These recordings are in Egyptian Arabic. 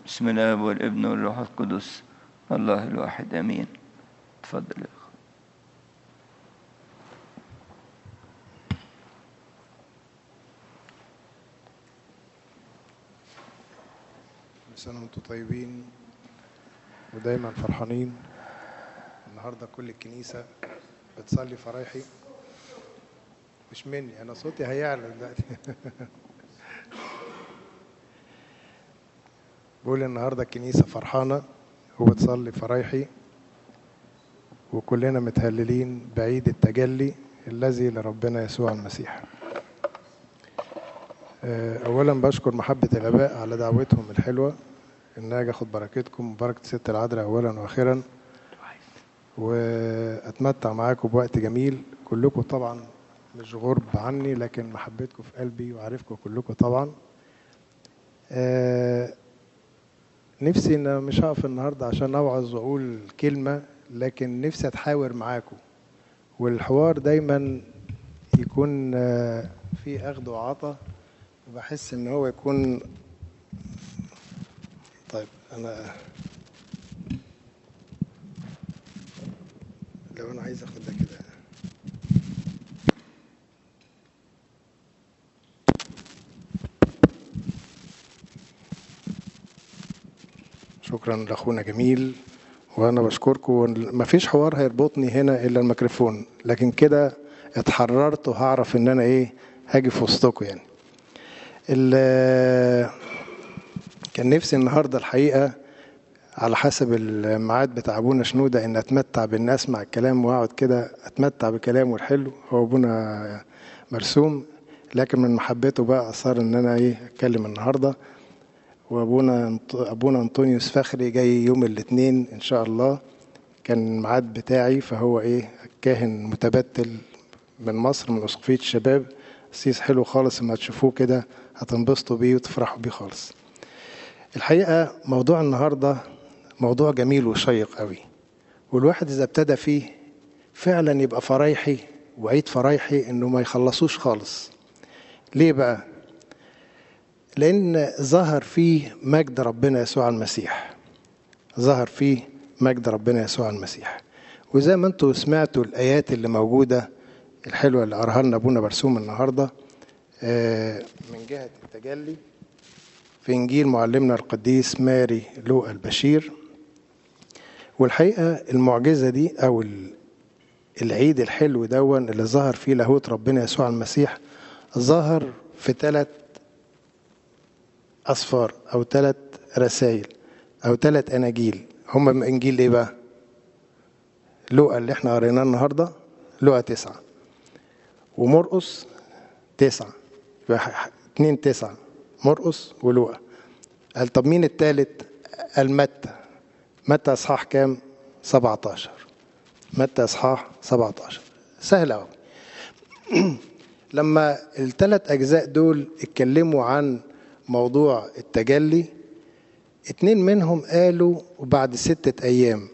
بسم الله والابن والروح القدس الله الواحد امين تفضل يا اخ كل سنة وانتم طيبين ودايما فرحانين النهارده كل الكنيسة بتصلي فرايحي مش مني أنا صوتي هيعلى دلوقتي بقول النهارده الكنيسة فرحانة وبتصلي فرايحي وكلنا متهللين بعيد التجلي الذي لربنا يسوع المسيح آه، اولا بشكر محبه الاباء على دعوتهم الحلوه ان اجي اخد بركتكم وبركه ست العذراء اولا واخيرا واتمتع معاكم بوقت جميل كلكم طبعا مش غرب عني لكن محبتكم في قلبي وعارفكم كلكم طبعا آه، نفسي ان مش هقف النهارده عشان اوعظ واقول كلمه لكن نفسي اتحاور معاكم والحوار دايما يكون آه، فيه اخذ وعطا وبحس ان هو يكون طيب انا لو انا عايز اخد ده كده شكرا لاخونا جميل وانا بشكركم مفيش حوار هيربطني هنا الا الميكروفون لكن كده اتحررت وهعرف ان انا ايه هاجي في وسطكم يعني ال- كان نفسي النهارده الحقيقه على حسب الميعاد بتاع ابونا شنوده ان اتمتع بان اسمع الكلام واقعد كده اتمتع بكلامه الحلو هو ابونا مرسوم لكن من محبته بقى اصر ان انا ايه اتكلم النهارده وابونا ابونا انطونيوس فخري جاي يوم الاثنين ان شاء الله كان الميعاد بتاعي فهو ايه كاهن متبتل من مصر من اسقفيه الشباب سيس حلو خالص لما تشوفوه كده هتنبسطوا بيه وتفرحوا بيه خالص الحقيقه موضوع النهارده موضوع جميل وشيق قوي والواحد اذا ابتدى فيه فعلا يبقى فرايحي وعيد فرايحي انه ما يخلصوش خالص ليه بقى لان ظهر فيه مجد ربنا يسوع المسيح ظهر فيه مجد ربنا يسوع المسيح وزي ما انتم سمعتوا الايات اللي موجوده الحلوه اللي قراها لنا ابونا برسوم النهارده آه، من جهه التجلي في انجيل معلمنا القديس ماري لوقا البشير والحقيقه المعجزه دي او ال- العيد الحلو دون اللي ظهر فيه لاهوت ربنا يسوع المسيح ظهر في ثلاث أصفار أو ثلاث رسائل أو ثلاث أناجيل هم من إنجيل إيه بقى؟ لوقا اللي إحنا قريناه النهاردة لوقا تسعة ومرقس تسعة يبقى ح- ح- اتنين تسعة مرقس ولوقا قال طب مين التالت؟ قال متى متى إصحاح كام؟ 17 متى إصحاح 17 سهل أوي لما الثلاث أجزاء دول اتكلموا عن موضوع التجلي اتنين منهم قالوا وبعد ستة أيام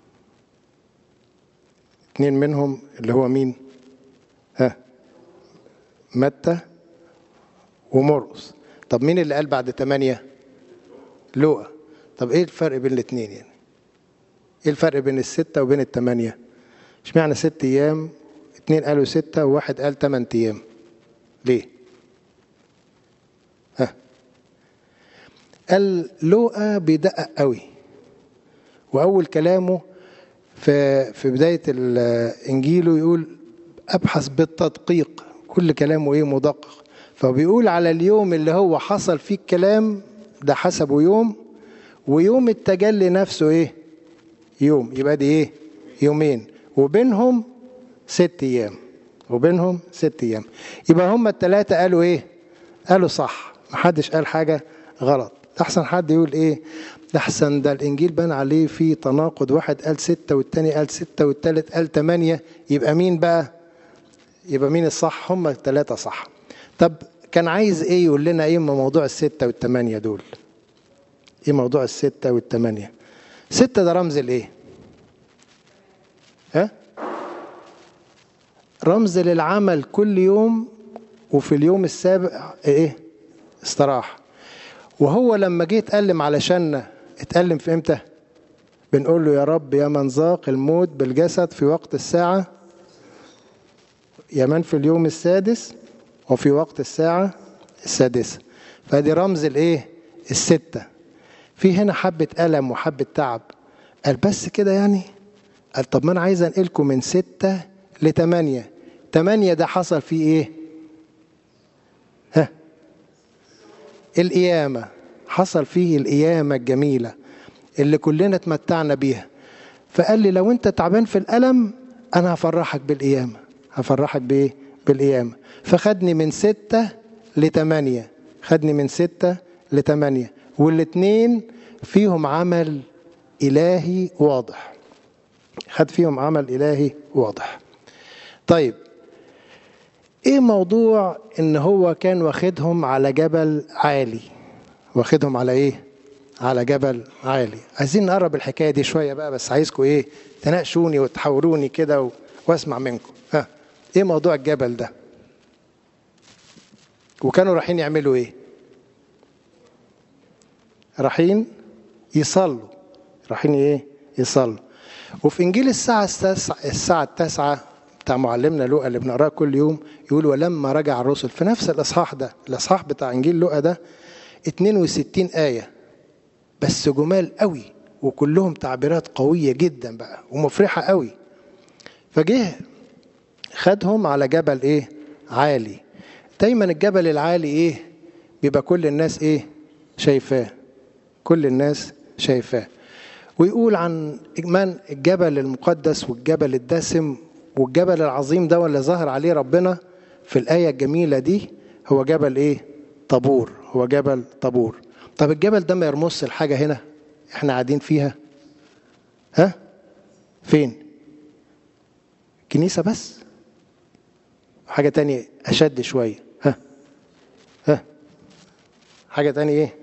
اتنين منهم اللي هو مين ها متى ومرقس طب مين اللي قال بعد تمانية لوقا طب ايه الفرق بين الاتنين يعني ايه الفرق بين الستة وبين التمانية اشمعنى ست ايام اتنين قالوا ستة وواحد قال تمن ايام ليه ها قال لوقا بيدقق قوي واول كلامه في في بدايه ال- انجيله يقول ابحث بالتدقيق كل كلامه ايه مدقق فبيقول على اليوم اللي هو حصل فيه الكلام ده حسبه يوم ويوم التجلي نفسه ايه يوم يبقى دي ايه يومين وبينهم ست ايام وبينهم ست ايام يبقى هم الثلاثه قالوا ايه قالوا صح محدش قال حاجه غلط احسن حد يقول ايه ده احسن ده الانجيل بان عليه في تناقض واحد قال ستة والتاني قال ستة والتالت قال تمانية يبقى مين بقى يبقى مين الصح هم الثلاثة صح طب كان عايز ايه يقول لنا ايه من موضوع الستة والتمانية دول ايه موضوع الستة والتمانية ستة ده رمز الايه ها رمز للعمل كل يوم وفي اليوم السابع ايه استراحة وهو لما جه اتألم علشاننا اتألم في امتى بنقول له يا رب يا من ذاق الموت بالجسد في وقت الساعة يا من في اليوم السادس وفي وقت الساعة السادسة فدي رمز الايه الستة في هنا حبة ألم وحبة تعب قال بس كده يعني قال طب ما أنا عايز أنقلكم من ستة لتمانية تمانية ده حصل فيه إيه ها القيامة حصل فيه القيامة الجميلة اللي كلنا اتمتعنا بيها فقال لي لو انت تعبان في الألم أنا هفرحك بالقيامة هفرحك بإيه بالقيامة فخدني من ستة لتمانية خدني من ستة لتمانية والاتنين فيهم عمل إلهي واضح خد فيهم عمل إلهي واضح طيب ايه موضوع ان هو كان واخدهم على جبل عالي واخدهم على ايه على جبل عالي عايزين نقرب الحكايه دي شويه بقى بس عايزكم ايه تناقشوني وتحاوروني كده و... واسمع منكم ها ايه موضوع الجبل ده وكانوا رايحين يعملوا ايه رايحين يصلوا رايحين ايه يصلوا وفي انجيل الساعه التاسعه الساعه التاسعه بتاع معلمنا لوقا اللي بنقراه كل يوم يقول ولما رجع الرسل في نفس الاصحاح ده الاصحاح بتاع انجيل لوقا ده 62 ايه بس جمال قوي وكلهم تعبيرات قويه جدا بقى ومفرحه قوي فجه خدهم على جبل ايه عالي دايما الجبل العالي ايه بيبقى كل الناس ايه شايفاه كل الناس شايفاه ويقول عن من الجبل المقدس والجبل الدسم والجبل العظيم ده اللي ظهر عليه ربنا في الآية الجميلة دي هو جبل إيه؟ طابور هو جبل طابور طب الجبل ده ما يرمص الحاجة هنا احنا قاعدين فيها ها فين كنيسة بس حاجة تانية أشد شوية ها ها حاجة تانية إيه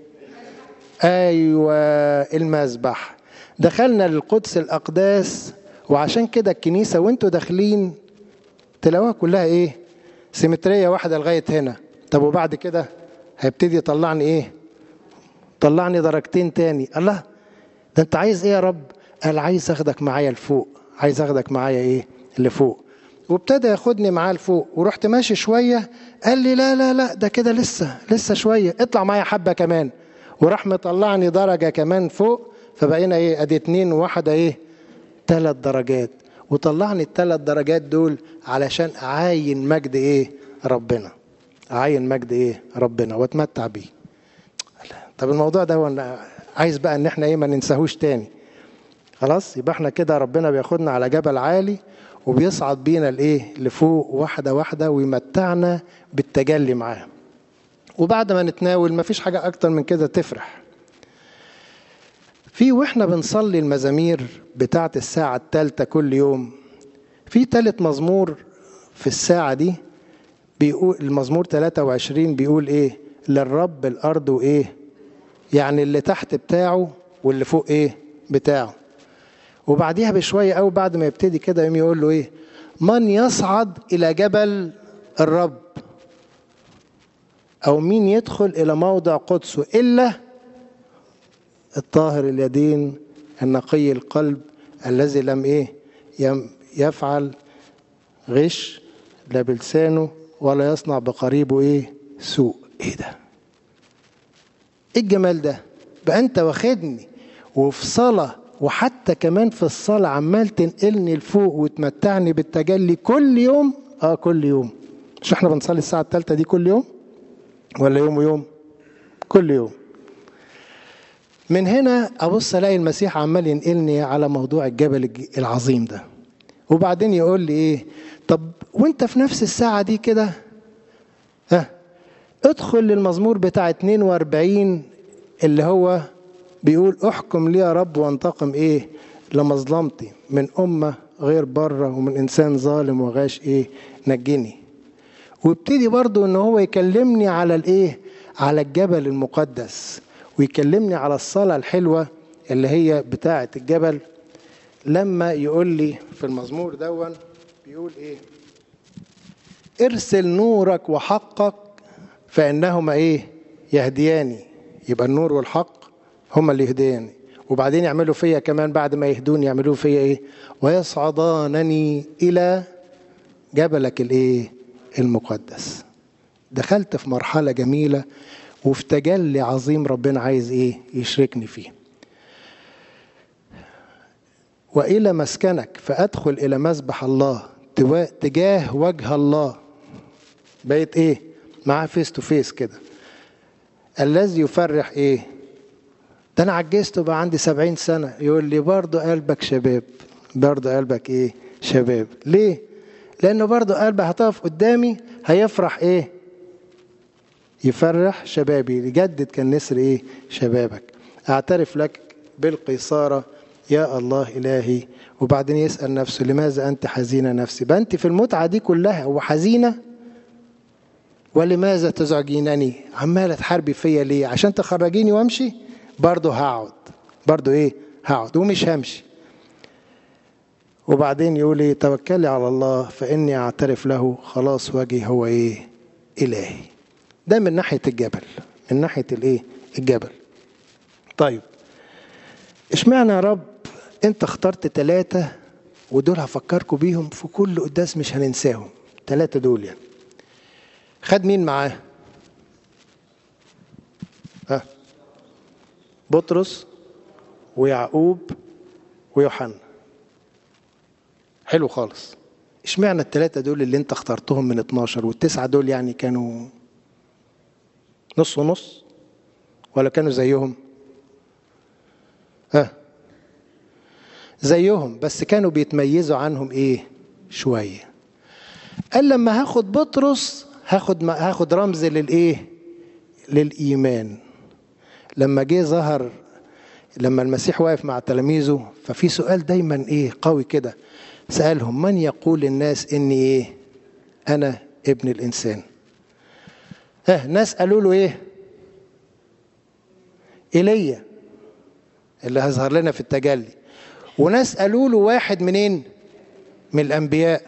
أيوة المذبح دخلنا للقدس الأقداس وعشان كده الكنيسة وانتوا داخلين تلاقوها كلها ايه سيمترية واحدة لغاية هنا طب وبعد كده هيبتدي يطلعني ايه طلعني درجتين تاني الله ده انت عايز ايه يا رب قال عايز اخدك معايا لفوق عايز اخدك معايا ايه لفوق وابتدى ياخدني معاه لفوق ورحت ماشي شوية قال لي لا لا لا ده كده لسه لسه شوية اطلع معايا حبة كمان وراح مطلعني درجة كمان فوق فبقينا ايه ادي اتنين وواحدة ايه ثلاث درجات وطلعني الثلاث درجات دول علشان اعاين مجد ايه ربنا اعاين مجد ايه ربنا واتمتع بيه طب الموضوع ده هو عايز بقى ان احنا ايه ما ننساهوش تاني خلاص يبقى احنا كده ربنا بياخدنا على جبل عالي وبيصعد بينا لايه لفوق واحده واحده ويمتعنا بالتجلي معاه وبعد ما نتناول مفيش حاجه اكتر من كده تفرح في واحنا بنصلي المزامير بتاعت الساعة الثالثة كل يوم في تالت مزمور في الساعة دي بيقول المزمور 23 بيقول ايه للرب الأرض وإيه يعني اللي تحت بتاعه واللي فوق إيه بتاعه وبعديها بشوية أو بعد ما يبتدي كده يوم يقول له إيه من يصعد إلى جبل الرب أو مين يدخل إلى موضع قدسه إلا الطاهر اليدين النقي القلب الذي لم إيه يفعل غش لا بلسانه ولا يصنع بقريبه إيه سوء إيه ده إيه الجمال ده بقى أنت واخدني وفي صلاة وحتى كمان في الصلاة عمال تنقلني لفوق وتمتعني بالتجلي كل يوم اه كل يوم مش احنا بنصلي الساعة الثالثة دي كل يوم ولا يوم ويوم كل يوم من هنا ابص الاقي المسيح عمال ينقلني على موضوع الجبل العظيم ده وبعدين يقول لي ايه طب وانت في نفس الساعة دي كده ها ادخل للمزمور بتاع 42 اللي هو بيقول احكم لي يا رب وانتقم ايه لمظلمتي من أمة غير بره ومن إنسان ظالم وغاش ايه نجني وابتدي برضو ان هو يكلمني على الايه على الجبل المقدس ويكلمني على الصلاة الحلوة اللي هي بتاعة الجبل لما يقول لي في المزمور دون بيقول ايه ارسل نورك وحقك فإنهما ايه يهدياني يبقى النور والحق هما اللي يهديني وبعدين يعملوا فيا كمان بعد ما يهدوني يعملوا فيا ايه ويصعدانني الى جبلك الايه المقدس دخلت في مرحلة جميلة وفي تجلي عظيم ربنا عايز ايه يشركني فيه والى مسكنك فادخل الى مسبح الله تجاه وجه الله بقيت ايه معاه فيس تو فيس كده الذي يفرح ايه ده انا عجزت وبقى عندي سبعين سنة يقول لي برضه قلبك شباب برضه قلبك ايه شباب ليه لانه برضه قلبي هتقف قدامي هيفرح ايه يفرح شبابي يجدد كان نسر ايه شبابك اعترف لك بالقيصاره يا الله الهي وبعدين يسال نفسه لماذا انت حزينه نفسي بقى انت في المتعه دي كلها وحزينه ولماذا تزعجينني عماله تحاربي فيا ليه عشان تخرجيني وامشي برضه هقعد برضه ايه هقعد ومش همشي وبعدين يقول ايه توكلي على الله فاني اعترف له خلاص وجهي هو ايه الهي ده من ناحيه الجبل من ناحيه الايه الجبل طيب اشمعنى يا رب انت اخترت ثلاثة ودول هفكركم بيهم في كل قداس مش هننساهم ثلاثة دول يعني خد مين معاه ها بطرس ويعقوب ويوحنا حلو خالص اشمعنى الثلاثة دول اللي انت اخترتهم من 12 والتسعة دول يعني كانوا نص ونص ولا كانوا زيهم ها زيهم بس كانوا بيتميزوا عنهم ايه شويه قال لما هاخد بطرس هاخد هاخد رمز للايه للايمان لما جه ظهر لما المسيح واقف مع تلاميذه ففي سؤال دايما ايه قوي كده سالهم من يقول الناس اني ايه انا ابن الانسان ها ناس قالوا له ايه ايليا اللي هيظهر لنا في التجلي وناس قالوا له واحد منين من الانبياء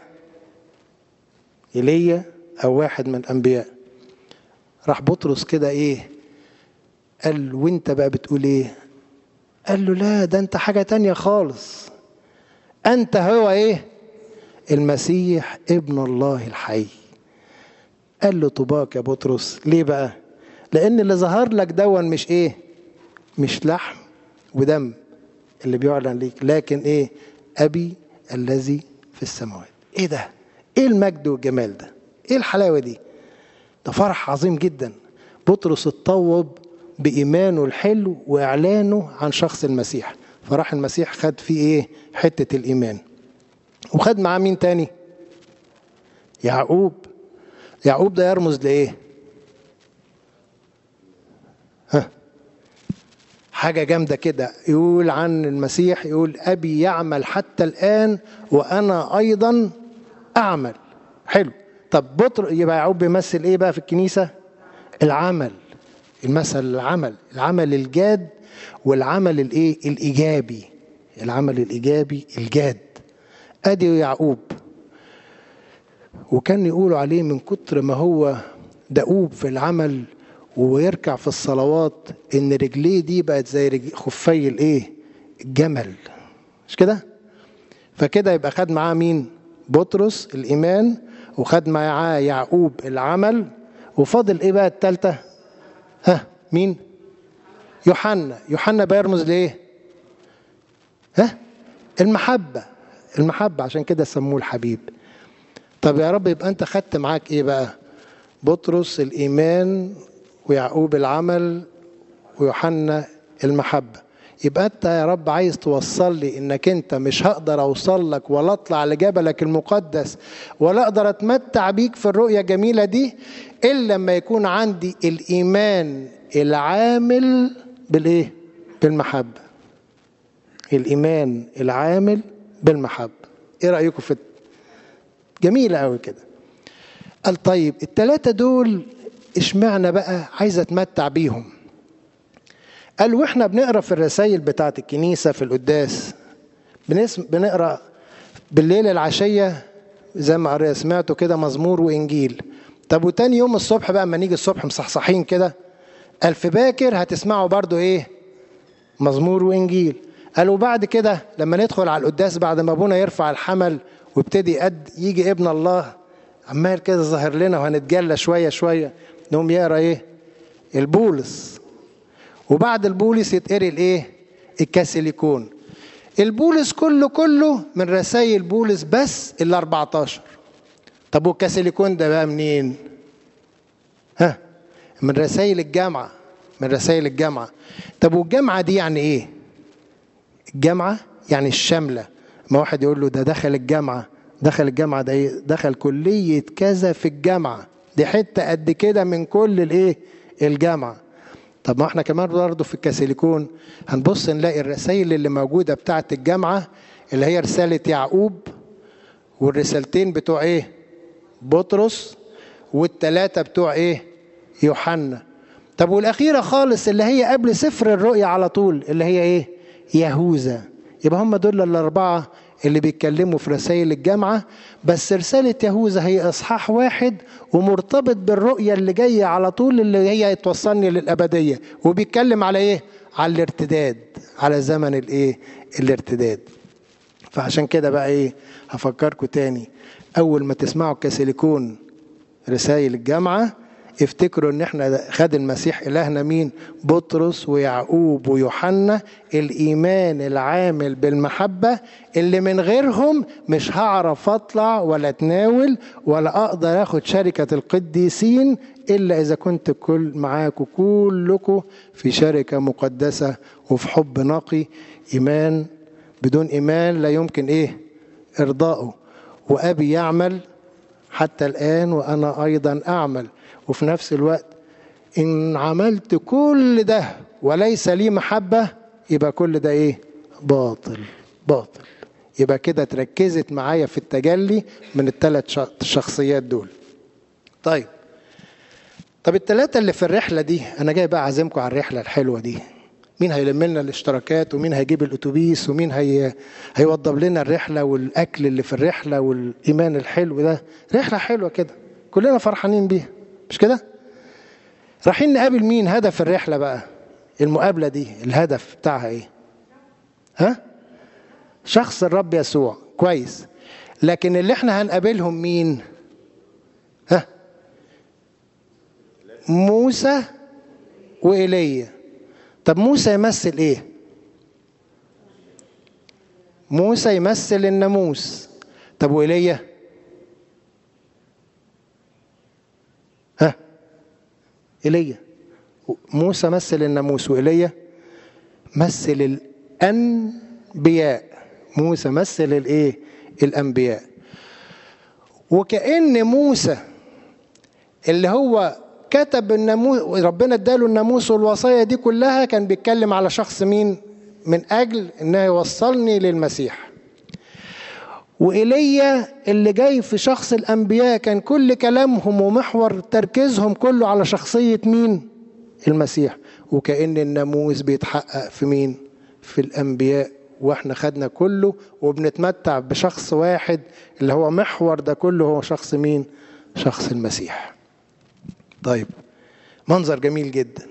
ايليا او واحد من الانبياء راح بطرس كده ايه قال وانت بقى بتقول ايه قال له لا ده انت حاجة تانية خالص انت هو ايه المسيح ابن الله الحي قال له طباك يا بطرس ليه بقى لان اللي ظهر لك دون مش ايه مش لحم ودم اللي بيعلن ليك لكن ايه ابي الذي في السماوات ايه ده ايه المجد والجمال ده ايه الحلاوه دي ده فرح عظيم جدا بطرس اتطوب بايمانه الحلو واعلانه عن شخص المسيح فراح المسيح خد فيه ايه حته الايمان وخد معاه مين تاني يعقوب يعقوب ده يرمز لايه ها حاجة جامدة كده يقول عن المسيح يقول أبي يعمل حتى الآن وأنا أيضا أعمل حلو طب بطر يبقى يعقوب بيمثل إيه بقى في الكنيسة العمل المثل العمل العمل الجاد والعمل الإيه الإيجابي العمل الإيجابي الجاد أدي يعقوب وكان يقولوا عليه من كتر ما هو دؤوب في العمل ويركع في الصلوات ان رجليه دي بقت زي خفي الايه الجمل مش كده فكده يبقى خد معاه مين بطرس الايمان وخد معاه يعقوب العمل وفاضل ايه بقى التالتة ها مين يوحنا يوحنا بيرمز لايه ها المحبة المحبة عشان كده سموه الحبيب طب يا رب يبقى انت خدت معاك ايه بقى بطرس الايمان ويعقوب العمل ويوحنا المحبة يبقى انت يا رب عايز توصل لي انك انت مش هقدر اوصل لك ولا اطلع لجبلك المقدس ولا اقدر اتمتع بيك في الرؤية الجميلة دي الا لما يكون عندي الايمان العامل بالايه بالمحبة الايمان العامل بالمحبة ايه رأيكم في جميلة قوي كده قال طيب التلاتة دول اشمعنى بقى عايز اتمتع بيهم قال واحنا بنقرا في الرسائل بتاعه الكنيسه في القداس بنسم بنقرا بالليل العشيه زي ما قريت سمعته كده مزمور وانجيل طب وتاني يوم الصبح بقى اما نيجي الصبح مصحصحين كده قال في باكر هتسمعوا برضو ايه مزمور وانجيل قال وبعد كده لما ندخل على القداس بعد ما ابونا يرفع الحمل ويبتدي قد يجي ابن الله عمال كده ظاهر لنا وهنتجلى شويه شويه نقوم يقرا ايه البولس وبعد البولس يتقري الايه الكاسيليكون البولس كله كله من رسائل بولس بس ال 14 طب والكاسيليكون ده بقى منين ها من رسائل الجامعه من رسائل الجامعه طب والجامعه دي يعني ايه الجامعه يعني الشامله ما واحد يقول له ده دخل الجامعه دخل الجامعه ده ايه دخل كليه كذا في الجامعه دي حته قد كده من كل الايه الجامعه طب ما احنا كمان برضه في الكاسيليكون هنبص نلاقي الرسائل اللي موجوده بتاعه الجامعه اللي هي رساله يعقوب والرسالتين بتوع ايه بطرس والتلاتة بتوع ايه يوحنا طب والاخيره خالص اللي هي قبل سفر الرؤيا على طول اللي هي ايه يهوذا يبقى هم دول الاربعه اللي بيتكلموا في رسائل الجامعه بس رساله يهوذا هي اصحاح واحد ومرتبط بالرؤيه اللي جايه على طول اللي هي توصلني للابديه وبيتكلم على ايه على الارتداد على زمن الايه الارتداد فعشان كده بقى ايه هفكركم تاني اول ما تسمعوا كاسيليكون رسائل الجامعه افتكروا ان احنا خد المسيح الهنا مين بطرس ويعقوب ويوحنا الايمان العامل بالمحبه اللي من غيرهم مش هعرف اطلع ولا اتناول ولا اقدر اخد شركه القديسين الا اذا كنت كل معاكم كلكم في شركه مقدسه وفي حب نقي ايمان بدون ايمان لا يمكن ايه ارضائه وابي يعمل حتى الان وانا ايضا اعمل وفي نفس الوقت ان عملت كل ده وليس لي محبه يبقى كل ده ايه باطل باطل يبقى كده تركزت معايا في التجلي من الثلاث شخصيات دول طيب طب الثلاثه اللي في الرحله دي انا جاي بقى اعزمكم على الرحله الحلوه دي مين هيلم لنا الاشتراكات ومين هيجيب الاتوبيس ومين هي هيوضب لنا الرحله والاكل اللي في الرحله والايمان الحلو ده رحله حلوه كده كلنا فرحانين بيها مش كده رايحين نقابل مين هدف الرحله بقى المقابله دي الهدف بتاعها ايه ها شخص الرب يسوع كويس لكن اللي احنا هنقابلهم مين ها موسى وإيليا طب موسى يمثل ايه موسى يمثل الناموس طب وإيليا ها ايليا موسى مثل الناموس وإيليا مثل الأنبياء موسى مثل الايه الأنبياء وكأن موسى اللي هو كتب الناموس ربنا اداله الناموس والوصايا دي كلها كان بيتكلم على شخص مين من اجل انه يوصلني للمسيح وإيليا اللي جاي في شخص الأنبياء كان كل كلامهم ومحور تركيزهم كله على شخصية مين؟ المسيح وكأن الناموس بيتحقق في مين؟ في الأنبياء واحنا خدنا كله وبنتمتع بشخص واحد اللي هو محور ده كله هو شخص مين؟ شخص المسيح. طيب منظر جميل جدا.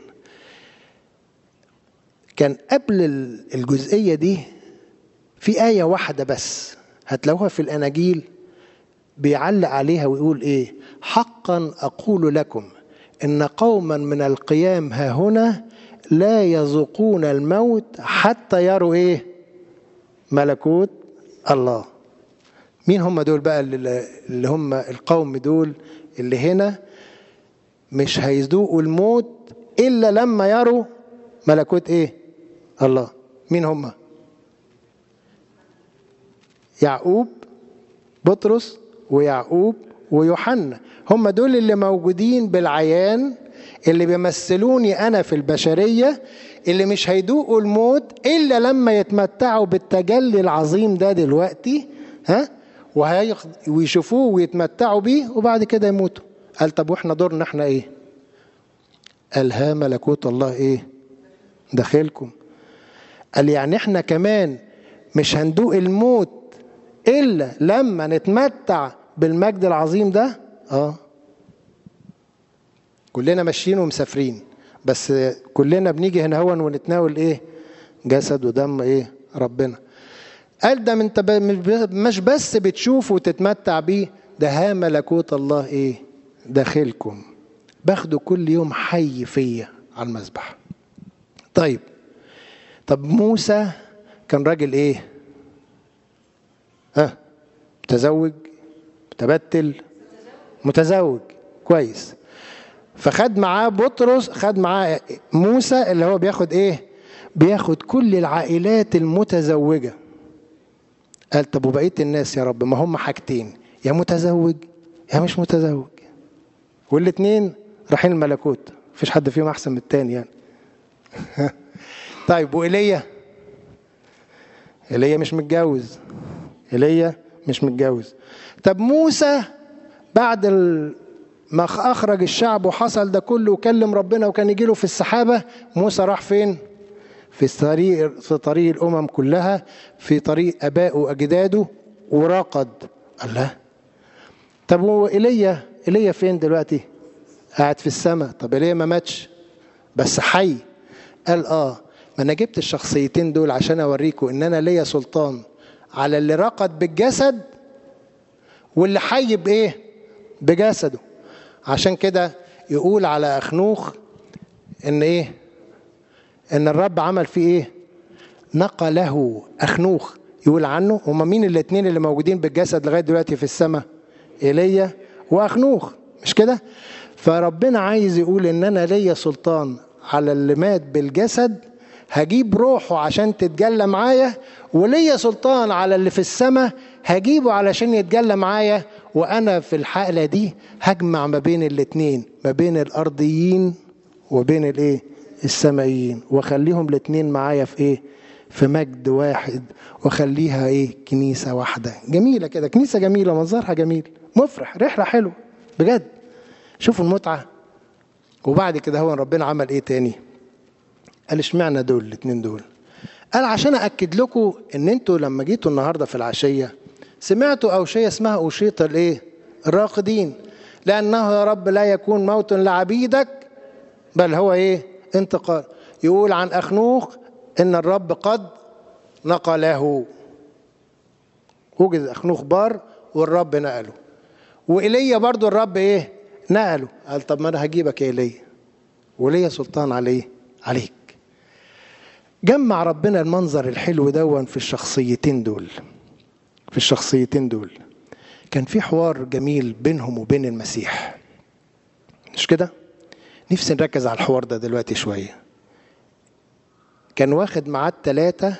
كان قبل الجزئية دي في آية واحدة بس هتلاقوها في الأناجيل بيعلق عليها ويقول إيه حقا أقول لكم إن قوما من القيام ها هنا لا يذوقون الموت حتى يروا إيه ملكوت الله مين هم دول بقى اللي هم القوم دول اللي هنا مش هيذوقوا الموت إلا لما يروا ملكوت إيه الله مين هم يعقوب بطرس ويعقوب ويوحنا هم دول اللي موجودين بالعيان اللي بيمثلوني انا في البشريه اللي مش هيدوقوا الموت الا لما يتمتعوا بالتجلي العظيم ده دلوقتي ها وهيخ... ويشوفوه ويتمتعوا بيه وبعد كده يموتوا قال طب واحنا دورنا احنا ايه قال ها ملكوت الله ايه داخلكم قال يعني احنا كمان مش هندوق الموت الا لما نتمتع بالمجد العظيم ده اه كلنا ماشيين ومسافرين بس كلنا بنيجي هنا هون ونتناول ايه جسد ودم ايه ربنا قال ده انت مش بس بتشوف وتتمتع بيه ده ها ملكوت الله ايه داخلكم باخده كل يوم حي فيا على المذبح طيب طب موسى كان راجل ايه ها متزوج متبتل متزوج كويس فخد معاه بطرس خد معاه موسى اللي هو بياخد ايه بياخد كل العائلات المتزوجه قال طب وبقيه الناس يا رب ما هم حاجتين يا متزوج يا مش متزوج والاثنين رايحين الملكوت مفيش حد فيهم احسن من التاني يعني طيب وايليا ايليا مش متجوز ايليا مش متجوز طب موسى بعد ما اخرج الشعب وحصل ده كله وكلم ربنا وكان يجي له في السحابه موسى راح فين في طريق في طريق الامم كلها في طريق ابائه واجداده وراقد الله طب وايليا ايليا فين دلوقتي قاعد في السماء طب ايليا ما ماتش بس حي قال اه ما انا جبت الشخصيتين دول عشان اوريكم ان انا ليا سلطان على اللي رقد بالجسد واللي حي بايه بجسده عشان كده يقول على اخنوخ ان ايه ان الرب عمل فيه ايه نقله اخنوخ يقول عنه هما مين الاثنين اللي موجودين بالجسد لغايه دلوقتي في السماء ايليا واخنوخ مش كده فربنا عايز يقول ان انا ليا سلطان على اللي مات بالجسد هجيب روحه عشان تتجلى معايا وليا سلطان على اللي في السماء هجيبه علشان يتجلى معايا وانا في الحالة دي هجمع ما بين الاتنين ما بين الارضيين وبين الايه السمائيين واخليهم الاتنين معايا في ايه في مجد واحد واخليها ايه كنيسة واحدة جميلة كده كنيسة جميلة منظرها جميل مفرح رحلة حلوة بجد شوفوا المتعة وبعد كده هو ربنا عمل ايه تاني قال اشمعنى دول الاتنين دول قال عشان اكد لكم ان انتوا لما جيتوا النهارده في العشيه سمعتوا اوشيه اسمها اوشيه الايه الراقدين لانه يا رب لا يكون موت لعبيدك بل هو ايه انتقال يقول عن اخنوخ ان الرب قد نقله وجد اخنوخ بار والرب نقله وايليا برضو الرب ايه نقله قال طب ما انا هجيبك يا ايليا وليا سلطان عليه عليك جمع ربنا المنظر الحلو دون في الشخصيتين دول في الشخصيتين دول كان في حوار جميل بينهم وبين المسيح مش كده نفسي نركز على الحوار ده دلوقتي شوية كان واخد معاه التلاتة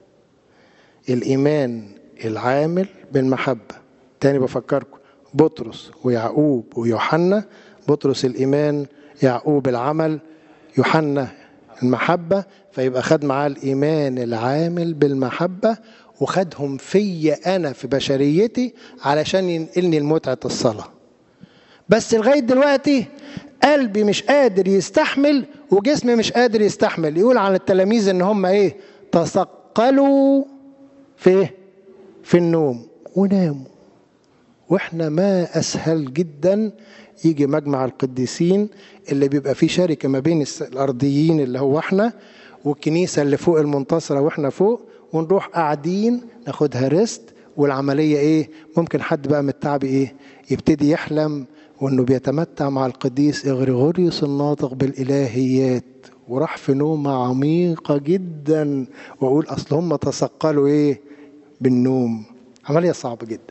الإيمان العامل بالمحبة تاني بفكركم بطرس ويعقوب ويوحنا بطرس الإيمان يعقوب العمل يوحنا المحبة فيبقى خد معاه الإيمان العامل بالمحبة وخدهم فيا أنا في بشريتي علشان ينقلني لمتعة الصلاة بس لغاية دلوقتي قلبي مش قادر يستحمل وجسمي مش قادر يستحمل يقول عن التلاميذ ان هم ايه تثقلوا في ايه في النوم وناموا واحنا ما اسهل جدا يجي مجمع القديسين اللي بيبقى فيه شركة ما بين الأرضيين اللي هو احنا والكنيسة اللي فوق المنتصرة واحنا فوق ونروح قاعدين ناخدها ريست والعملية ايه ممكن حد بقى متعب ايه يبتدي يحلم وانه بيتمتع مع القديس اغريغوريوس الناطق بالالهيات وراح في نومة عميقة جدا واقول اصل هم تثقلوا ايه بالنوم عملية صعبة جدا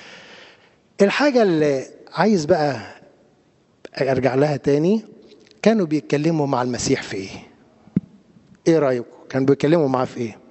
الحاجة اللي عايز بقى ارجع لها تاني كانوا بيتكلموا مع المسيح في ايه ايه رايكم كانوا بيتكلموا معاه في ايه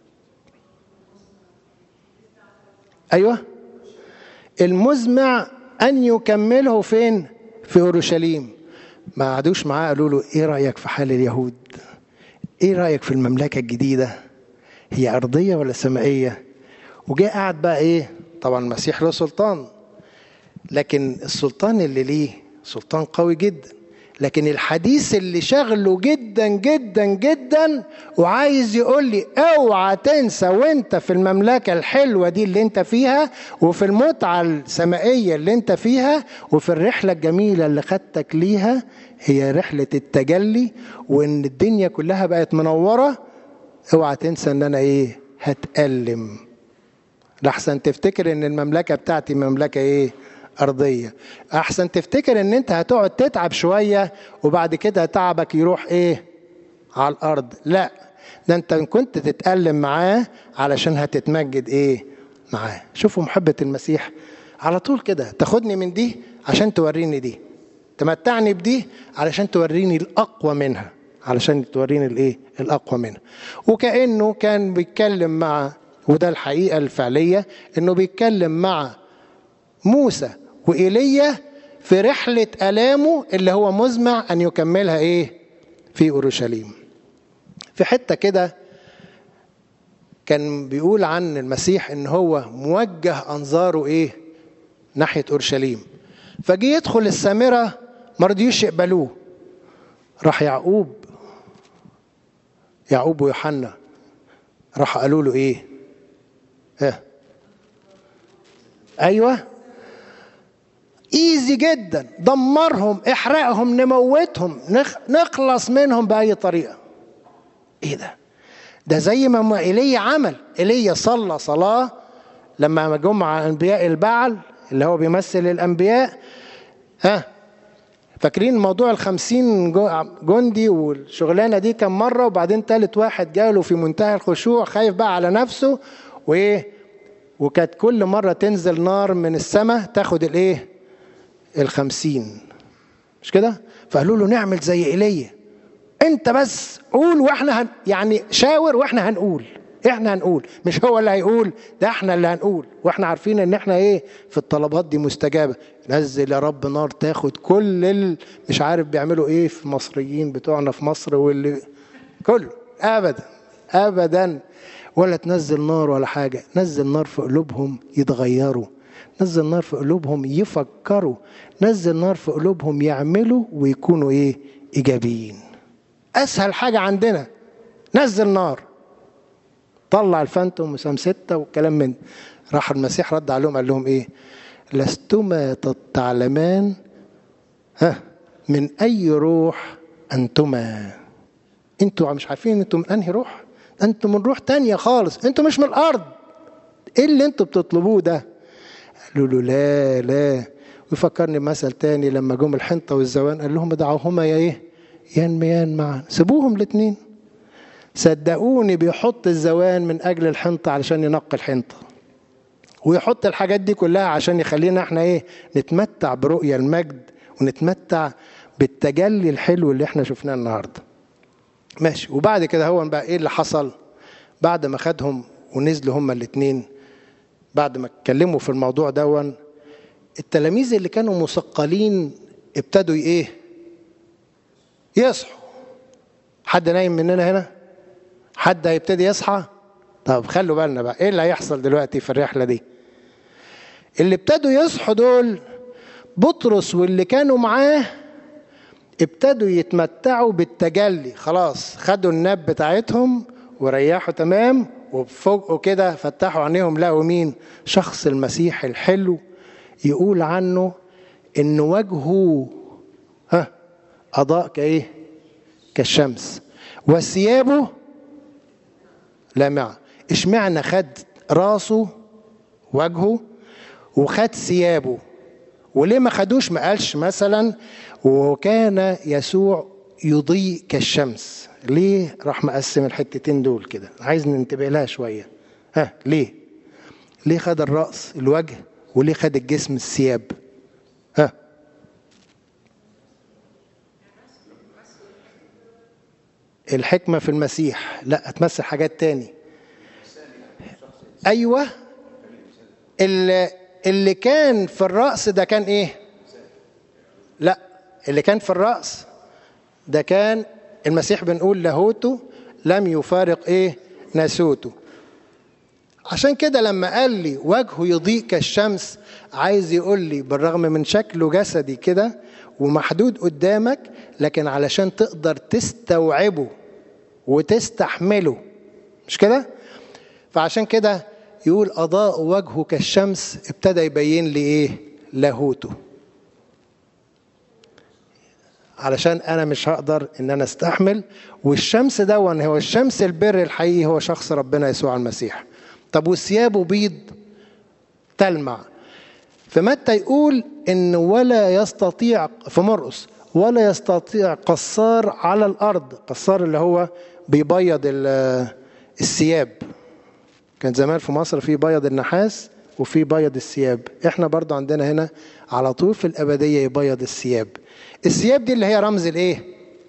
ايوه المزمع ان يكمله فين في اورشليم ما قعدوش معاه قالوا له ايه رايك في حال اليهود ايه رايك في المملكه الجديده هي ارضيه ولا سمائيه وجاء قاعد بقى ايه طبعا المسيح له سلطان لكن السلطان اللي ليه سلطان قوي جدا لكن الحديث اللي شغله جدا جدا جدا وعايز يقول لي اوعى تنسى وانت في المملكه الحلوه دي اللي انت فيها وفي المتعه السمائيه اللي انت فيها وفي الرحله الجميله اللي خدتك ليها هي رحله التجلي وان الدنيا كلها بقت منوره اوعى تنسى ان انا ايه هتألم لحسن تفتكر ان المملكه بتاعتي مملكه ايه ارضيه احسن تفتكر ان انت هتقعد تتعب شويه وبعد كده تعبك يروح ايه على الارض لا ده انت كنت تتألم معاه علشان هتتمجد ايه معاه شوفوا محبة المسيح على طول كده تاخدني من دي عشان توريني دي تمتعني بدي علشان توريني الاقوى منها علشان توريني الايه الاقوى منها وكانه كان بيتكلم مع وده الحقيقه الفعليه انه بيتكلم مع موسى وإيليا في رحلة ألامه اللي هو مزمع أن يكملها إيه في أورشليم في حتة كده كان بيقول عن المسيح ان هو موجه انظاره ايه ناحيه اورشليم فجي يدخل السامره ما رضيوش يقبلوه راح يعقوب يعقوب ويوحنا راح قالوا له ايه ها ايوه ايزي جدا دمرهم احرقهم نموتهم نخ... نخلص منهم باي طريقه ايه ده ده زي ما ايليا عمل ايليا صلى صلاه لما جم على انبياء البعل اللي هو بيمثل الانبياء ها فاكرين موضوع الخمسين جندي والشغلانة دي كم مرة وبعدين تالت واحد جاله في منتهى الخشوع خايف بقى على نفسه وايه وكانت كل مرة تنزل نار من السماء تاخد الايه الخمسين مش كده فقالوا له نعمل زي ايليا انت بس قول واحنا هن يعني شاور واحنا هنقول احنا هنقول مش هو اللي هيقول ده احنا اللي هنقول واحنا عارفين ان احنا ايه في الطلبات دي مستجابه نزل يا رب نار تاخد كل ال... مش عارف بيعملوا ايه في المصريين بتوعنا في مصر واللي كله ابدا ابدا ولا تنزل نار ولا حاجه نزل نار في قلوبهم يتغيروا نزل نار في قلوبهم يفكروا نزل نار في قلوبهم يعملوا ويكونوا ايه ايجابيين اسهل حاجه عندنا نزل نار طلع الفانتوم وسام ستة والكلام من راح المسيح رد عليهم قال لهم ايه لستما تعلمان ها من اي روح انتما انتوا مش عارفين انتوا من انهي روح انتوا من روح تانية خالص انتوا مش من الارض ايه اللي انتوا بتطلبوه ده قالوا له لا لا ويفكرني بمثل تاني لما جم الحنطه والزوان قال لهم ادعوهما يا ايه ينميان معا سيبوهم الاثنين صدقوني بيحط الزوان من اجل الحنطه علشان ينقي الحنطه ويحط الحاجات دي كلها عشان يخلينا احنا ايه نتمتع برؤية المجد ونتمتع بالتجلي الحلو اللي احنا شفناه النهارده ماشي وبعد كده هو بقى ايه اللي حصل بعد ما خدهم ونزلوا هما الاثنين بعد ما اتكلموا في الموضوع دون التلاميذ اللي كانوا مثقلين ابتدوا ايه يصحوا حد نايم مننا هنا حد هيبتدي يصحى طب خلوا بالنا بقى ايه اللي هيحصل دلوقتي في الرحله دي اللي ابتدوا يصحوا دول بطرس واللي كانوا معاه ابتدوا يتمتعوا بالتجلي خلاص خدوا الناب بتاعتهم وريحوا تمام وفوقوا كده فتحوا عينيهم لقوا مين شخص المسيح الحلو يقول عنه ان وجهه ها اضاء كايه كالشمس وثيابه لامعه اشمعنى خد راسه وجهه وخد ثيابه وليه ما خدوش ما قالش مثلا وكان يسوع يضيء كالشمس ليه راح مقسم الحتتين دول كده عايز ننتبه لها شويه ها ليه ليه خد الراس الوجه وليه خد الجسم الثياب ها الحكمة في المسيح لا هتمثل حاجات تاني أيوة اللي, اللي كان في الرأس ده كان إيه لا اللي كان في الرأس ده كان المسيح بنقول لاهوته لم يفارق إيه ناسوته عشان كده لما قال لي وجهه يضيء كالشمس عايز يقول لي بالرغم من شكله جسدي كده ومحدود قدامك لكن علشان تقدر تستوعبه وتستحمله مش كده فعشان كده يقول أضاء وجهه كالشمس ابتدى يبين لي إيه لاهوته علشان أنا مش هقدر إن أنا استحمل والشمس دون هو الشمس البر الحقيقي هو شخص ربنا يسوع المسيح طب وثيابه بيض تلمع فمتى يقول إن ولا يستطيع في مرقس ولا يستطيع قصار على الأرض قصار اللي هو بيبيض الثياب كان زمان في مصر في بيض النحاس وفي بيض الثياب احنا برضو عندنا هنا على طول في الأبدية يبيض الثياب الثياب دي اللي هي رمز الايه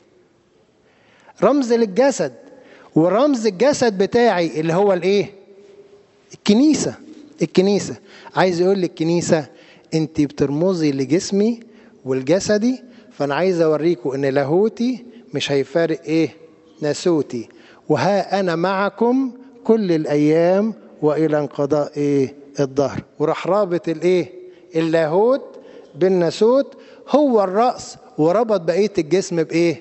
رمز للجسد ورمز الجسد بتاعي اللي هو الايه الكنيسة الكنيسة عايز يقول للكنيسة انت بترمزي لجسمي والجسدي فانا عايز اوريكم ان لاهوتي مش هيفارق ايه ناسوتي وها انا معكم كل الايام والى انقضاء ايه الظهر وراح رابط الايه اللاهوت بالناسوت هو الراس وربط بقيه الجسم بايه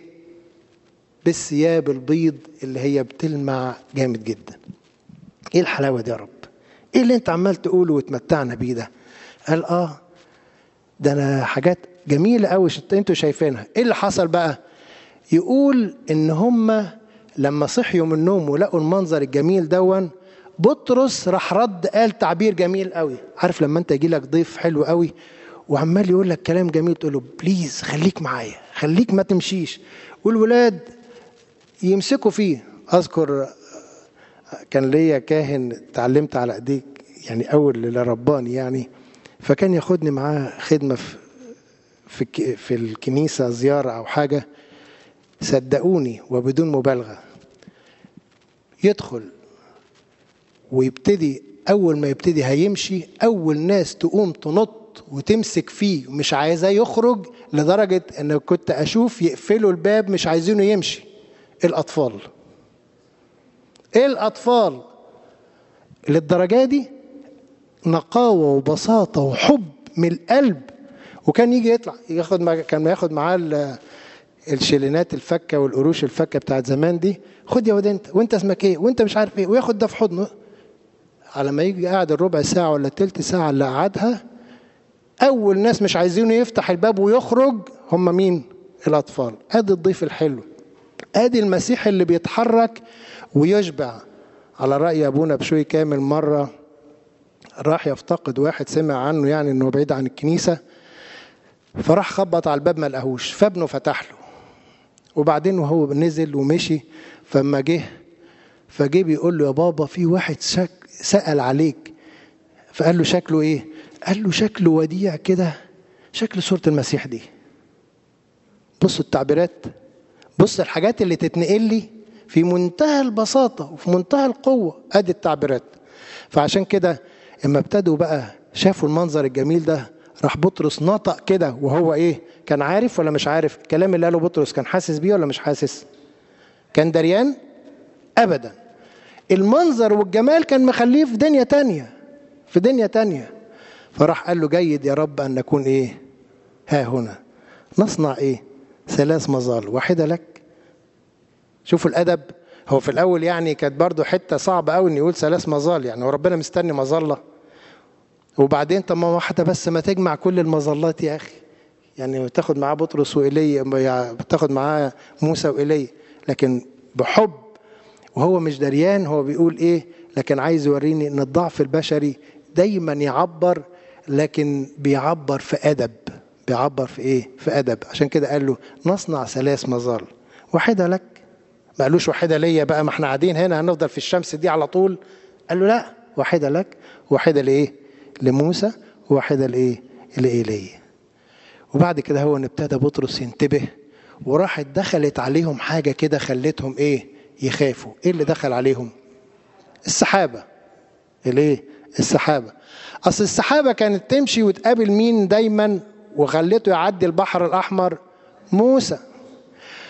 بالثياب البيض اللي هي بتلمع جامد جدا ايه الحلاوه دي يا رب ايه اللي انت عمال تقوله وتمتعنا بيه ده قال اه ده انا حاجات جميله قوي انتوا شايفينها ايه اللي حصل بقى يقول ان هم لما صحيوا من النوم ولقوا المنظر الجميل دون بطرس راح رد قال تعبير جميل قوي عارف لما انت يجي لك ضيف حلو قوي وعمال يقول لك كلام جميل تقول له بليز خليك معايا خليك ما تمشيش والولاد يمسكوا فيه اذكر كان ليا كاهن اتعلمت على ايديك يعني اول اللي رباني يعني فكان ياخدني معاه خدمه في في في الكنيسه زياره او حاجه صدقوني وبدون مبالغه يدخل ويبتدي اول ما يبتدي هيمشي اول ناس تقوم تنط وتمسك فيه ومش عايزاه يخرج لدرجه ان كنت اشوف يقفلوا الباب مش عايزينه يمشي الاطفال ايه الاطفال للدرجه دي نقاوه وبساطه وحب من القلب وكان يجي يطلع ياخد مع كان ياخد معاه الشيلينات الفكه والقروش الفكه بتاعت زمان دي خد يا واد انت وانت اسمك ايه وانت مش عارف ايه وياخد ده في حضنه على ما يجي قاعد الربع ساعه ولا التلت ساعه اللي قعدها اول ناس مش عايزينه يفتح الباب ويخرج هم مين الاطفال ادي الضيف الحلو ادي المسيح اللي بيتحرك ويشبع على راي ابونا بشوي كامل مره راح يفتقد واحد سمع عنه يعني انه بعيد عن الكنيسه فراح خبط على الباب ما لقاهوش فابنه فتح له وبعدين وهو نزل ومشي فما جه فجه بيقول له يا بابا في واحد شك سأل عليك فقال له شكله ايه قال له شكله وديع كده شكل صورة المسيح دي بصوا التعبيرات بص الحاجات اللي تتنقل لي في منتهى البساطة وفي منتهى القوة ادي التعبيرات فعشان كده اما ابتدوا بقى شافوا المنظر الجميل ده راح بطرس نطق كده وهو ايه كان عارف ولا مش عارف الكلام اللي قاله بطرس كان حاسس بيه ولا مش حاسس كان دريان ابدا المنظر والجمال كان مخليه في دنيا تانية في دنيا تانية فراح قال له جيد يا رب ان نكون ايه ها هنا نصنع ايه ثلاث مظال واحده لك شوفوا الادب هو في الاول يعني كانت برضه حته صعبه قوي ان يقول ثلاث مظال يعني هو ربنا مستني مظله وبعدين طب ما واحده بس ما تجمع كل المظلات يا اخي يعني تاخد معاه بطرس وايليا تاخد معاه موسى وايليا لكن بحب وهو مش دريان هو بيقول ايه لكن عايز يوريني ان الضعف البشري دايما يعبر لكن بيعبر في ادب بيعبر في ايه في ادب عشان كده قال له نصنع ثلاث مظال واحده لك ما قالوش واحده ليا بقى ما احنا قاعدين هنا هنفضل في الشمس دي على طول قال له لا واحده لك واحده لايه لموسى وواحده لايه لايليا وبعد كده هو ابتدى بطرس ينتبه وراحت دخلت عليهم حاجه كده خلتهم ايه يخافوا ايه اللي دخل عليهم السحابه الايه السحابه اصل السحابه كانت تمشي وتقابل مين دايما وخلته يعدي البحر الاحمر موسى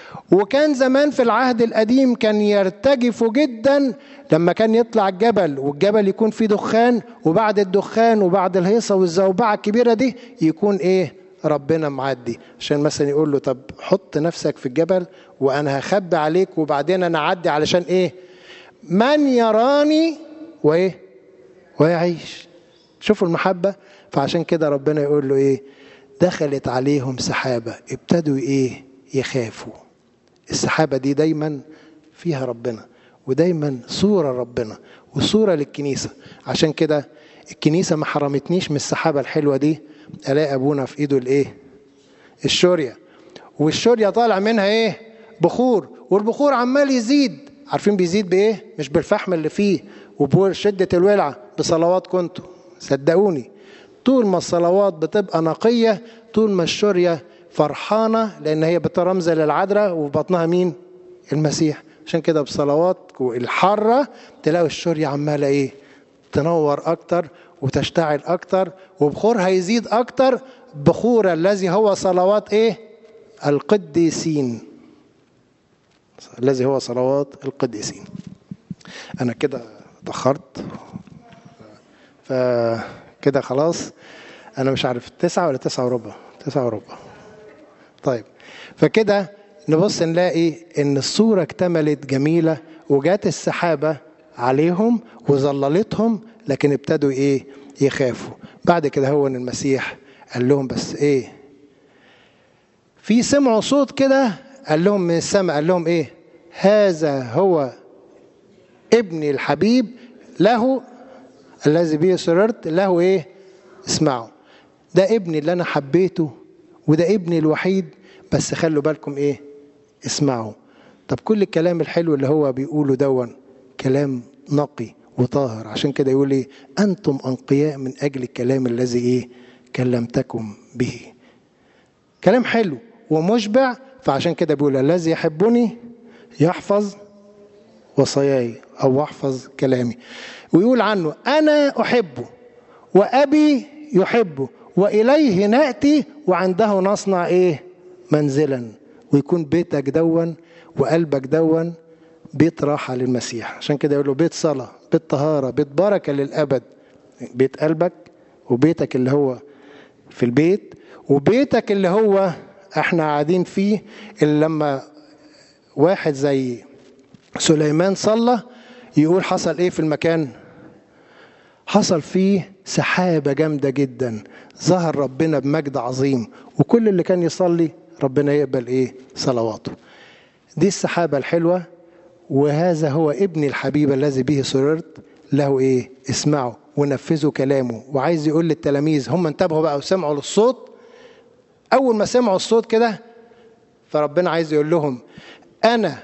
وكان زمان في العهد القديم كان يرتجفوا جدا لما كان يطلع الجبل والجبل يكون فيه دخان وبعد الدخان وبعد الهيصه والزوبعه الكبيره دي يكون ايه ربنا معدي عشان مثلا يقول له طب حط نفسك في الجبل وانا هخبي عليك وبعدين انا اعدي علشان ايه من يراني وايه ويعيش شوفوا المحبه فعشان كده ربنا يقول له ايه دخلت عليهم سحابه ابتدوا ايه يخافوا السحابة دي دايما فيها ربنا ودايما صورة ربنا وصورة للكنيسة عشان كده الكنيسة ما حرمتنيش من السحابة الحلوة دي ألاقي أبونا في إيده الإيه الشورية والشورية طالع منها إيه بخور والبخور عمال يزيد عارفين بيزيد بإيه مش بالفحم اللي فيه وبشدة الولعة بصلوات كنتوا صدقوني طول ما الصلوات بتبقى نقية طول ما الشورية فرحانة لأن هي بترمز للعذراء وفي بطنها مين؟ المسيح عشان كده بصلوات الحارة تلاقوا الشورية عمالة إيه؟ تنور أكتر وتشتعل أكتر وبخورها يزيد أكتر بخور الذي هو صلوات إيه؟ القديسين الذي هو صلوات القديسين أنا كده تأخرت فكده خلاص أنا مش عارف تسعة ولا تسعة وربع تسعة وربع طيب فكده نبص نلاقي ان الصوره اكتملت جميله وجات السحابه عليهم وظللتهم لكن ابتدوا ايه يخافوا بعد كده هو ان المسيح قال لهم بس ايه في سمعوا صوت كده قال لهم من السماء قال لهم ايه هذا هو ابني الحبيب له الذي به سررت له ايه اسمعوا ده ابني اللي انا حبيته وده ابني الوحيد بس خلوا بالكم ايه اسمعوا طب كل الكلام الحلو اللي هو بيقوله دون كلام نقي وطاهر عشان كده يقول ايه انتم انقياء من اجل الكلام الذي ايه كلمتكم به كلام حلو ومشبع فعشان كده بيقول الذي يحبني يحفظ وصاياي او يحفظ كلامي ويقول عنه انا احبه وابي يحبه واليه ناتي وعنده نصنع ايه منزلا ويكون بيتك دون وقلبك دون بيت راحه للمسيح عشان كده يقول له بيت صلاه بيت طهاره بيت بركه للابد بيت قلبك وبيتك اللي هو في البيت وبيتك اللي هو احنا قاعدين فيه اللي لما واحد زي سليمان صلى يقول حصل ايه في المكان حصل فيه سحابة جامدة جدا ظهر ربنا بمجد عظيم وكل اللي كان يصلي ربنا يقبل ايه صلواته دي السحابة الحلوة وهذا هو ابن الحبيب الذي به سررت له ايه اسمعوا ونفذوا كلامه وعايز يقول للتلاميذ هم انتبهوا بقى وسمعوا للصوت اول ما سمعوا الصوت كده فربنا عايز يقول لهم انا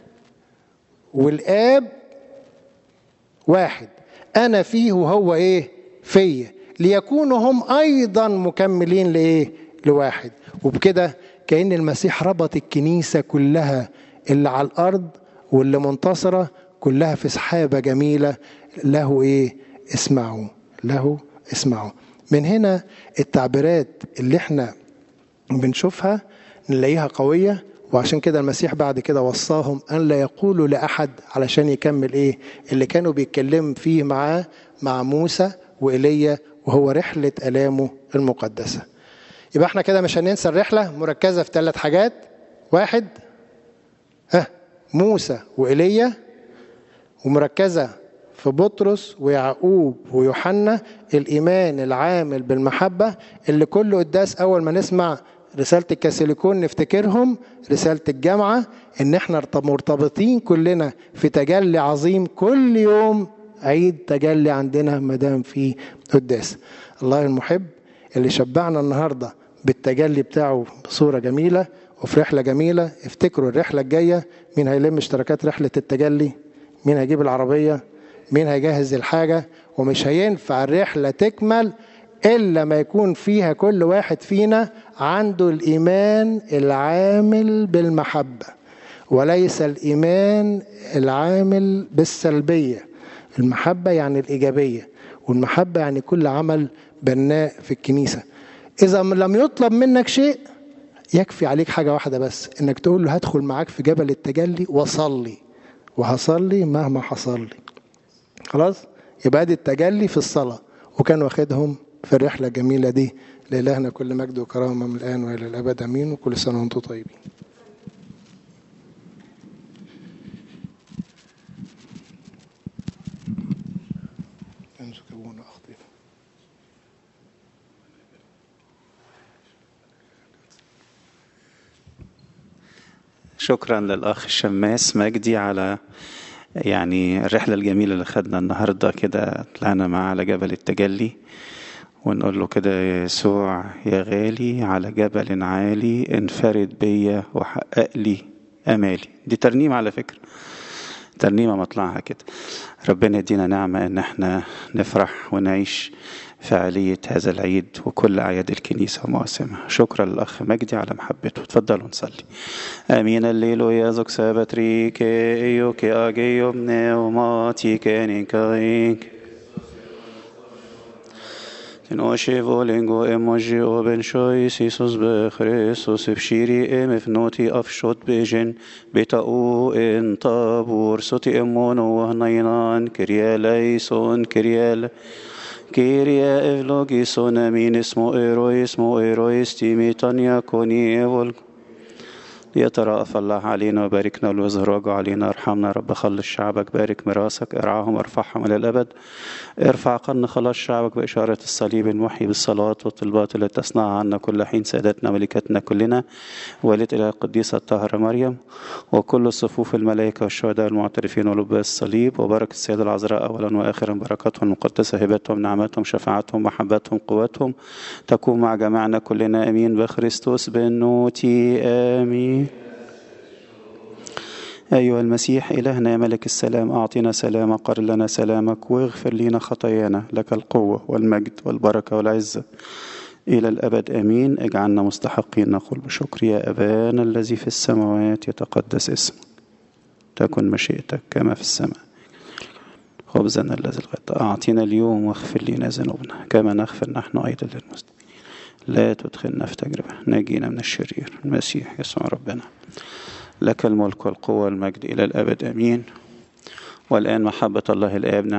والاب واحد انا فيه وهو ايه فيا ليكونوا هم ايضا مكملين لايه لواحد وبكده كان المسيح ربط الكنيسه كلها اللي على الارض واللي منتصره كلها في سحابه جميله له ايه اسمعوا له اسمعوا من هنا التعبيرات اللي احنا بنشوفها نلاقيها قويه وعشان كده المسيح بعد كده وصاهم ان لا يقولوا لاحد علشان يكمل ايه اللي كانوا بيتكلم فيه معاه مع موسى وايليا وهو رحله الامه المقدسه يبقى احنا كده مش هننسى الرحله مركزه في ثلاث حاجات واحد ها موسى وايليا ومركزه في بطرس ويعقوب ويوحنا الايمان العامل بالمحبه اللي كل قداس اول ما نسمع رسالة الكاثوليكون نفتكرهم رسالة الجامعة إن إحنا مرتبطين كلنا في تجلي عظيم كل يوم عيد تجلي عندنا ما دام في قداس الله المحب اللي شبعنا النهاردة بالتجلي بتاعه بصورة جميلة وفي رحلة جميلة افتكروا الرحلة الجاية مين هيلم اشتراكات رحلة التجلي مين هيجيب العربية مين هيجهز الحاجة ومش هينفع الرحلة تكمل إلا ما يكون فيها كل واحد فينا عنده الإيمان العامل بالمحبة وليس الإيمان العامل بالسلبية المحبة يعني الإيجابية والمحبة يعني كل عمل بناء في الكنيسة إذا لم يطلب منك شيء يكفي عليك حاجة واحدة بس انك تقول له هدخل معاك في جبل التجلي وصلي وهصلي مهما حصل لي خلاص يبقى ادي التجلي في الصلاة وكان واخدهم في الرحلة الجميلة دي لإلهنا كل مجد وكرامة من الآن وإلى الأبد أمين وكل سنة وأنتم طيبين أمسك أبونا أخطي شكرا للأخ الشماس مجدي على يعني الرحلة الجميلة اللي خدنا النهاردة كده طلعنا معاه على جبل التجلي ونقول له كده يا يسوع يا غالي على جبل عالي انفرد بيا وحقق لي أمالي دي ترنيمة على فكرة ترنيمة مطلعها كده ربنا يدينا نعمة ان احنا نفرح ونعيش فعالية هذا العيد وكل أعياد الكنيسة ومواسمها شكرا للأخ مجدي على محبته تفضلوا نصلي آمين الليل يازوك سابتريك إيوك أجيو بنيوماتي كانينكايك Την όσοι βόλυγκο εμόζι ο μπεν σόις Ιησούς μπε Χριστός ευშύρι εμ ευνότι αυσốt μπέζεν μπέτα ου εν ταβουρ σώτι εμόνο βαχναϊνάν Kyrie λέισον Kyrie Kyrie ευλογήσον εμήν اسمو إيرويسمو إيرويستي تانيا كوني إيفول يترأف الله علينا وباركنا والوزهر وجه علينا ارحمنا رب خلص شعبك بارك ميراثك ارعاهم ارفعهم الى الابد ارفع قرن خلاص شعبك بإشارة الصليب المحيي بالصلاة والطلبات التي تصنعها عنا كل حين سادتنا ملكتنا كلنا والد إلى القديسة الطاهرة مريم وكل صفوف الملائكة والشهداء المعترفين ولباس الصليب وبركة السيدة العذراء أولا وآخرا بركاتهم المقدسة هباتهم نعمتهم شفاعتهم محبتهم قوتهم تكون مع جميعنا كلنا أمين بخريستوس بنوتي آمين أيها المسيح إلهنا يا ملك السلام أعطنا سلامك قر لنا سلامك واغفر لنا خطايانا لك القوة والمجد والبركة والعزة إلى الأبد آمين اجعلنا مستحقين نقول بشكر يا أبانا الذي في السماوات يتقدس اسمك تكن مشيئتك كما في السماء خبزنا الذي الغد أعطينا اليوم واغفر لنا ذنوبنا كما نغفر نحن أيضا للمسلمين لا تدخلنا في تجربة ناجينا من الشرير المسيح يسوع ربنا لك الملك والقوة والمجد إلى الأبد أمين والآن محبة الله الآب